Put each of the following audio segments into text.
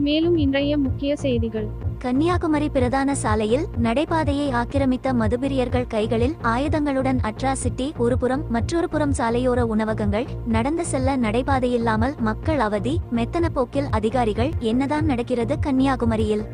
மேலும் இன்றைய முக்கிய செய்திகள் கன்னியாகுமரி பிரதான சாலையில் நடைபாதையை ஆக்கிரமித்த மதுபிரியர்கள் கைகளில் ஆயுதங்களுடன் அட்ராசிட்டி ஒருபுறம் மற்றொரு புறம் சாலையோர உணவகங்கள் நடந்து செல்ல நடைபாதையில்லாமல் மக்கள் அவதி மெத்தன போக்கில் அதிகாரிகள் என்னதான் நடக்கிறது கன்னியாகுமரியில்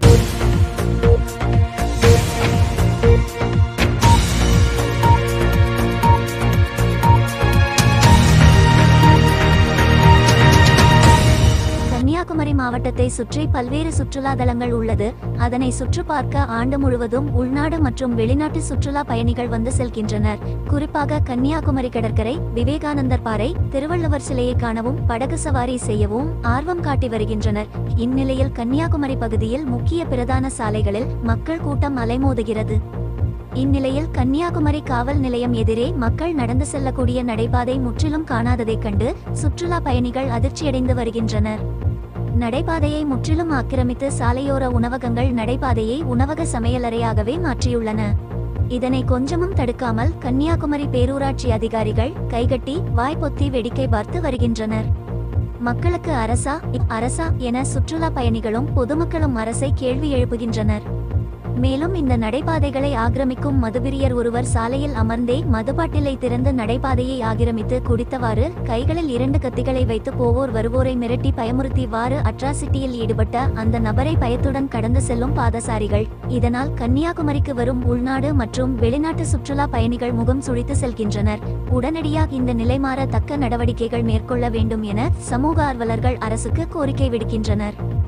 கன்னியாகுமரி மாவட்டத்தை சுற்றி பல்வேறு சுற்றுலா தலங்கள் உள்ளது அதனை சுற்று பார்க்க ஆண்டு முழுவதும் உள்நாடு மற்றும் வெளிநாட்டு சுற்றுலா பயணிகள் வந்து செல்கின்றனர் குறிப்பாக கன்னியாகுமரி கடற்கரை விவேகானந்தர் பாறை திருவள்ளுவர் சிலையை காணவும் படகு சவாரி செய்யவும் ஆர்வம் காட்டி வருகின்றனர் இந்நிலையில் கன்னியாகுமரி பகுதியில் முக்கிய பிரதான சாலைகளில் மக்கள் கூட்டம் அலைமோதுகிறது இந்நிலையில் கன்னியாகுமரி காவல் நிலையம் எதிரே மக்கள் நடந்து செல்லக்கூடிய நடைபாதை முற்றிலும் காணாததைக் கண்டு சுற்றுலா பயணிகள் அதிர்ச்சியடைந்து வருகின்றனர் நடைபாதையை முற்றிலும் ஆக்கிரமித்து சாலையோர உணவகங்கள் நடைபாதையை உணவக சமையலறையாகவே மாற்றியுள்ளன இதனை கொஞ்சமும் தடுக்காமல் கன்னியாகுமரி பேரூராட்சி அதிகாரிகள் கைகட்டி வாய்ப்பொத்தி வேடிக்கை பார்த்து வருகின்றனர் மக்களுக்கு அரசா இ- அரசா என சுற்றுலா பயணிகளும் பொதுமக்களும் அரசை கேள்வி எழுப்புகின்றனர் மேலும் இந்த நடைபாதைகளை ஆக்கிரமிக்கும் மதுபிரியர் ஒருவர் சாலையில் அமர்ந்தே மதுபாட்டிலை திறந்து நடைபாதையை ஆக்கிரமித்து குடித்தவாறு கைகளில் இரண்டு கத்திகளை வைத்து போவோர் வருவோரை மிரட்டி பயமுறுத்திவாறு அட்ராசிட்டியில் ஈடுபட்ட அந்த நபரை பயத்துடன் கடந்து செல்லும் பாதசாரிகள் இதனால் கன்னியாகுமரிக்கு வரும் உள்நாடு மற்றும் வெளிநாட்டு சுற்றுலா பயணிகள் முகம் சுழித்து செல்கின்றனர் உடனடியாக இந்த நிலை மாற தக்க நடவடிக்கைகள் மேற்கொள்ள வேண்டும் என சமூக ஆர்வலர்கள் அரசுக்கு கோரிக்கை விடுக்கின்றனர்